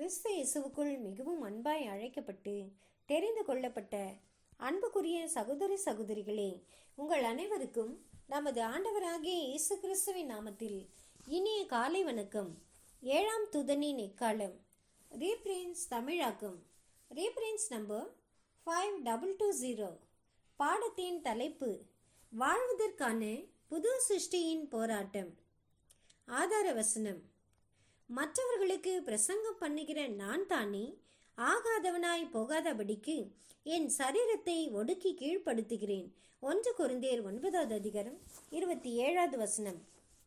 கிறிஸ்து இயேசுவுக்குள் மிகவும் அன்பாய் அழைக்கப்பட்டு தெரிந்து கொள்ளப்பட்ட அன்புக்குரிய சகோதர சகோதரிகளே உங்கள் அனைவருக்கும் நமது ஆண்டவராகிய இயேசு கிறிஸ்துவின் நாமத்தில் இனிய காலை வணக்கம் ஏழாம் தூதனின் எக்காலம் ரீப்ரின்ஸ் தமிழாக்கம் reprints number five double two zero பாடத்தின் தலைப்பு வாழ்வதற்கான புது சிருஷ்டியின் போராட்டம் ஆதார வசனம் மற்றவர்களுக்கு பிரசங்கம் பண்ணுகிற நான் தானே ஆகாதவனாய் போகாதபடிக்கு என் சரீரத்தை ஒடுக்கி கீழ்ப்படுத்துகிறேன் ஒன்று குருந்தேர் ஒன்பதாவது அதிகாரம் இருபத்தி ஏழாவது வசனம்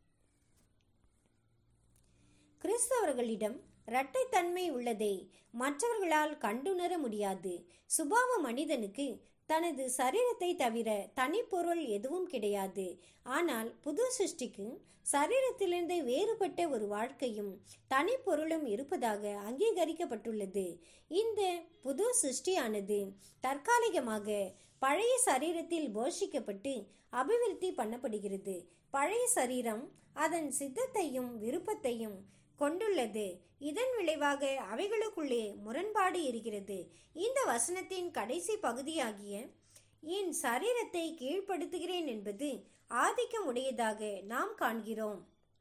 கிறிஸ்தவர்களிடம் இரட்டைத்தன்மை உள்ளதை மற்றவர்களால் கண்டுணர முடியாது சுபாவ மனிதனுக்கு தனது சரீரத்தை தவிர தனிப்பொருள் எதுவும் கிடையாது ஆனால் புது சிருஷ்டிக்கு சரீரத்திலிருந்து வேறுபட்ட ஒரு வாழ்க்கையும் தனிப்பொருளும் இருப்பதாக அங்கீகரிக்கப்பட்டுள்ளது இந்த புது சிருஷ்டியானது தற்காலிகமாக பழைய சரீரத்தில் போஷிக்கப்பட்டு அபிவிருத்தி பண்ணப்படுகிறது பழைய சரீரம் அதன் சித்தத்தையும் விருப்பத்தையும் கொண்டுள்ளது இதன் விளைவாக அவைகளுக்குள்ளே முரண்பாடு இருக்கிறது இந்த வசனத்தின் கடைசி பகுதியாகிய என் சரீரத்தை கீழ்ப்படுத்துகிறேன் என்பது ஆதிக்கம் உடையதாக நாம் காண்கிறோம்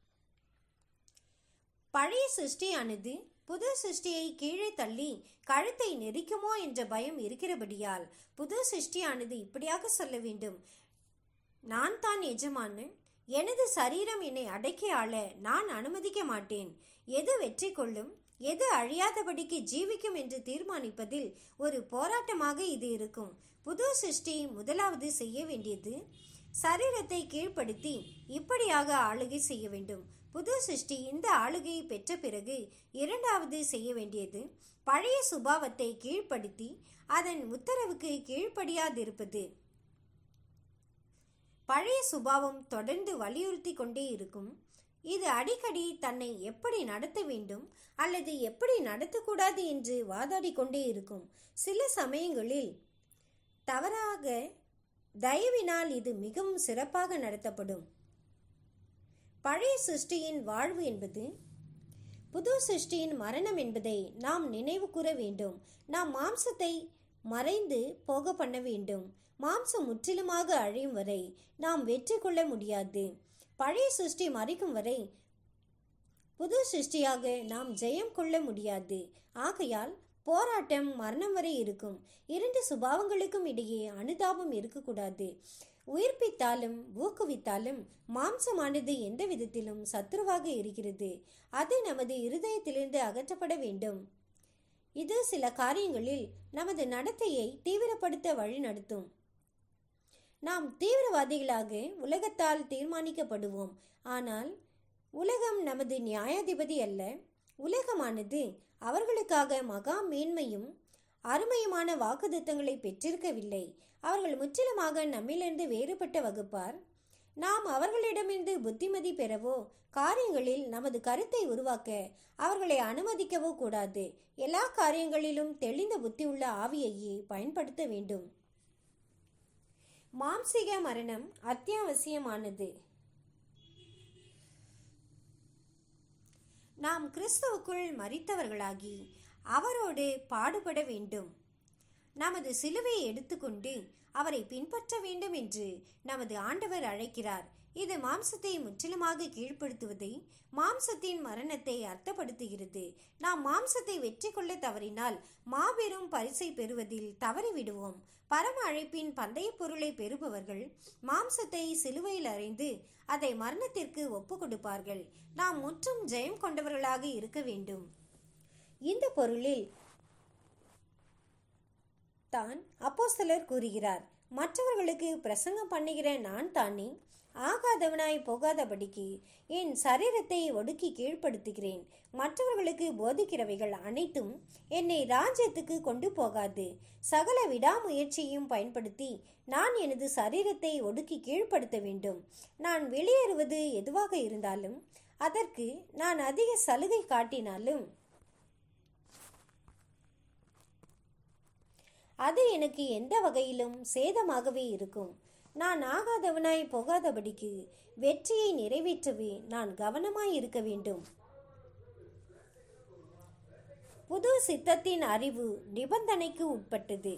பழைய சிருஷ்டியானது புது சிருஷ்டியை கீழே தள்ளி கழுத்தை நெரிக்குமோ என்ற பயம் இருக்கிறபடியால் புது சிருஷ்டியானது இப்படியாக சொல்ல வேண்டும் நான் தான் எஜமானன் எனது சரீரம் என்னை அடக்கி ஆள நான் அனுமதிக்க மாட்டேன் எது வெற்றி கொள்ளும் எது அழியாதபடிக்கு ஜீவிக்கும் என்று தீர்மானிப்பதில் ஒரு போராட்டமாக இது இருக்கும் புது சிருஷ்டி முதலாவது செய்ய வேண்டியது சரீரத்தை கீழ்ப்படுத்தி இப்படியாக ஆளுகை செய்ய வேண்டும் புது சிருஷ்டி இந்த ஆளுகையை பெற்ற பிறகு இரண்டாவது செய்ய வேண்டியது பழைய சுபாவத்தை கீழ்ப்படுத்தி அதன் உத்தரவுக்கு கீழ்ப்படியாதிருப்பது பழைய சுபாவம் தொடர்ந்து வலியுறுத்தி கொண்டே இருக்கும் இது அடிக்கடி தன்னை எப்படி நடத்த வேண்டும் அல்லது எப்படி நடத்தக்கூடாது என்று வாதாடி கொண்டே இருக்கும் சில சமயங்களில் தவறாக தயவினால் இது மிகவும் சிறப்பாக நடத்தப்படும் பழைய சிருஷ்டியின் வாழ்வு என்பது புது சிருஷ்டியின் மரணம் என்பதை நாம் நினைவு கூற வேண்டும் நாம் மாம்சத்தை மறைந்து போக பண்ண வேண்டும் மாம்சம் முற்றிலுமாக அழியும் வரை நாம் வெற்றி கொள்ள முடியாது பழைய சிருஷ்டி மறைக்கும் வரை புது சிருஷ்டியாக நாம் ஜெயம் கொள்ள முடியாது ஆகையால் போராட்டம் மரணம் வரை இருக்கும் இரண்டு சுபாவங்களுக்கும் இடையே அனுதாபம் இருக்கக்கூடாது உயிர்ப்பித்தாலும் ஊக்குவித்தாலும் மாம்சமானது எந்த விதத்திலும் சத்துருவாக இருக்கிறது அது நமது இருதயத்திலிருந்து அகற்றப்பட வேண்டும் இது சில காரியங்களில் நமது நடத்தையை தீவிரப்படுத்த வழிநடத்தும் நாம் தீவிரவாதிகளாக உலகத்தால் தீர்மானிக்கப்படுவோம் ஆனால் உலகம் நமது நியாயாதிபதி அல்ல உலகமானது அவர்களுக்காக மகா மேன்மையும் அருமையுமான வாக்குத்தங்களை பெற்றிருக்கவில்லை அவர்கள் முற்றிலுமாக நம்மிலிருந்து வேறுபட்ட வகுப்பார் நாம் அவர்களிடமிருந்து புத்திமதி பெறவோ காரியங்களில் நமது கருத்தை உருவாக்க அவர்களை அனுமதிக்கவோ கூடாது எல்லா காரியங்களிலும் தெளிந்த புத்தியுள்ள ஆவியையே பயன்படுத்த வேண்டும் மாம்சிக மரணம் அத்தியாவசியமானது நாம் கிறிஸ்துவுக்குள் மறித்தவர்களாகி அவரோடு பாடுபட வேண்டும் நமது சிலுவையை எடுத்துக்கொண்டு அவரை பின்பற்ற வேண்டும் என்று நமது ஆண்டவர் அழைக்கிறார் இது மாம்சத்தை முற்றிலுமாக கீழ்ப்படுத்துவதை மாம்சத்தின் மரணத்தை அர்த்தப்படுத்துகிறது நாம் மாம்சத்தை வெற்றி கொள்ள தவறினால் மாபெரும் பரிசை பெறுவதில் தவறிவிடுவோம் பரம அழைப்பின் பந்தய பொருளை பெறுபவர்கள் மாம்சத்தை சிலுவையில் அறைந்து அதை மரணத்திற்கு ஒப்பு கொடுப்பார்கள் நாம் முற்றும் ஜெயம் கொண்டவர்களாக இருக்க வேண்டும் இந்த பொருளில் தான் அப்போஸ்தலர் கூறுகிறார் மற்றவர்களுக்கு பிரசங்கம் பண்ணுகிற நான் தானே ஆகாதவனாய் போகாதபடிக்கு என் சரீரத்தை ஒடுக்கி கீழ்ப்படுத்துகிறேன் மற்றவர்களுக்கு போதிக்கிறவைகள் அனைத்தும் என்னை ராஜ்யத்துக்கு கொண்டு போகாது சகல விடாமுயற்சியையும் பயன்படுத்தி நான் எனது சரீரத்தை ஒடுக்கி கீழ்ப்படுத்த வேண்டும் நான் வெளியேறுவது எதுவாக இருந்தாலும் அதற்கு நான் அதிக சலுகை காட்டினாலும் அது எனக்கு எந்த வகையிலும் சேதமாகவே இருக்கும் நான் ஆகாதவனாய் போகாதபடிக்கு வெற்றியை நிறைவேற்றவே நான் கவனமாய் இருக்க வேண்டும் புது சித்தத்தின் அறிவு நிபந்தனைக்கு உட்பட்டது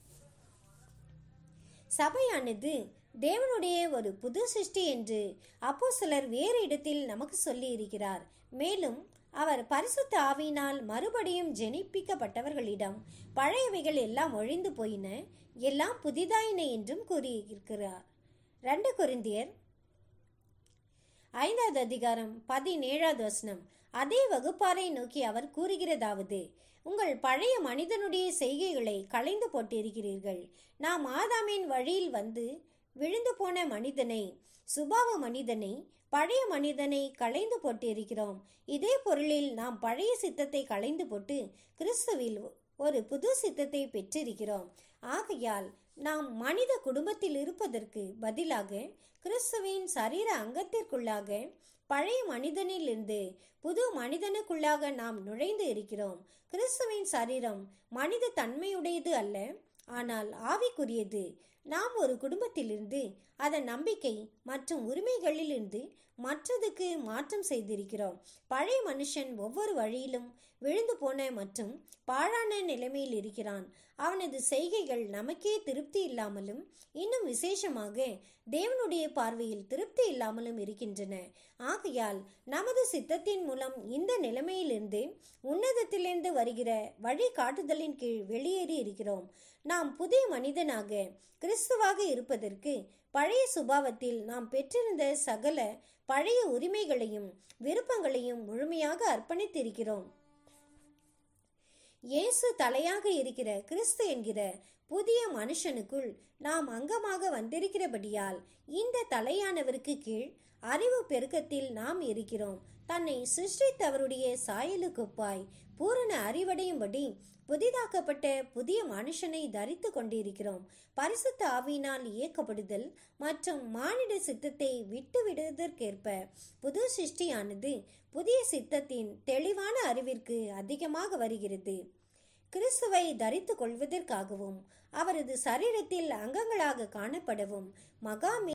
சபையானது தேவனுடைய ஒரு புது சிருஷ்டி என்று அப்போ சிலர் வேறு இடத்தில் நமக்கு சொல்லி இருக்கிறார் மேலும் அவர் பரிசுத்த ஆவியினால் மறுபடியும் ஜெனிப்பிக்கப்பட்டவர்களிடம் பழையவைகள் எல்லாம் ஒழிந்து போயின எல்லாம் புதிதாயின என்றும் கூறியிருக்கிறார் ரெண்டு கொரிந்தியர் ஐந்தாவது அதிகாரம் பதினேழாவது வசனம் அதே வகுப்பாரை நோக்கி அவர் கூறுகிறதாவது உங்கள் பழைய மனிதனுடைய செய்கைகளை களைந்து போட்டிருக்கிறீர்கள் நாம் ஆதாமின் வழியில் வந்து விழுந்து போன மனிதனை சுபாவ மனிதனை பழைய மனிதனை களைந்து போட்டிருக்கிறோம் இதே பொருளில் நாம் பழைய சித்தத்தை களைந்து போட்டு கிறிஸ்துவில் ஒரு புது சித்தத்தை பெற்றிருக்கிறோம் ஆகையால் நாம் மனித குடும்பத்தில் இருப்பதற்கு பதிலாக கிறிஸ்துவின் சரீர அங்கத்திற்குள்ளாக பழைய மனிதனிலிருந்து புது மனிதனுக்குள்ளாக நாம் நுழைந்து இருக்கிறோம் கிறிஸ்துவின் சரீரம் மனித தன்மையுடையது அல்ல ஆனால் ஆவிக்குரியது நாம் ஒரு குடும்பத்திலிருந்து அதன் நம்பிக்கை மற்றும் உரிமைகளிலிருந்து மற்றதுக்கு மாற்றம் செய்திருக்கிறோம் பழைய மனுஷன் ஒவ்வொரு வழியிலும் விழுந்து போன மற்றும் பாழான நிலைமையில் இருக்கிறான் அவனது செய்கைகள் நமக்கே திருப்தி இல்லாமலும் இன்னும் விசேஷமாக தேவனுடைய பார்வையில் திருப்தி இல்லாமலும் இருக்கின்றன ஆகையால் நமது சித்தத்தின் மூலம் இந்த நிலைமையிலிருந்து உன்னதத்திலிருந்து வருகிற வழிகாட்டுதலின் கீழ் வெளியேறி இருக்கிறோம் நாம் புதிய மனிதனாக கிறிஸ்துவாக இருப்பதற்கு பழைய சுபாவத்தில் நாம் பெற்றிருந்த சகல பழைய உரிமைகளையும் விருப்பங்களையும் முழுமையாக அர்ப்பணித்திருக்கிறோம் இயேசு தலையாக இருக்கிற கிறிஸ்து என்கிற புதிய மனுஷனுக்குள் நாம் அங்கமாக வந்திருக்கிறபடியால் இந்த தலையானவருக்கு கீழ் அறிவு பெருக்கத்தில் நாம் இருக்கிறோம் தன்னை சிருஷ்டித்தவருடைய சாயலுக்குப்பாய் பூரண அறிவடையும்படி புதிதாக்கப்பட்ட புதிய மனுஷனை தரித்து கொண்டிருக்கிறோம் பரிசுத்த ஆவியினால் இயக்கப்படுதல் மற்றும் மானிட சித்தத்தை விட்டு விடுவதற்கேற்ப புது சிருஷ்டியானது புதிய சித்தத்தின் தெளிவான அறிவிற்கு அதிகமாக வருகிறது கிறிஸ்துவை தரித்து கொள்வதற்காகவும் அவரது சரீரத்தில் அங்கங்களாக காணப்படவும் மகா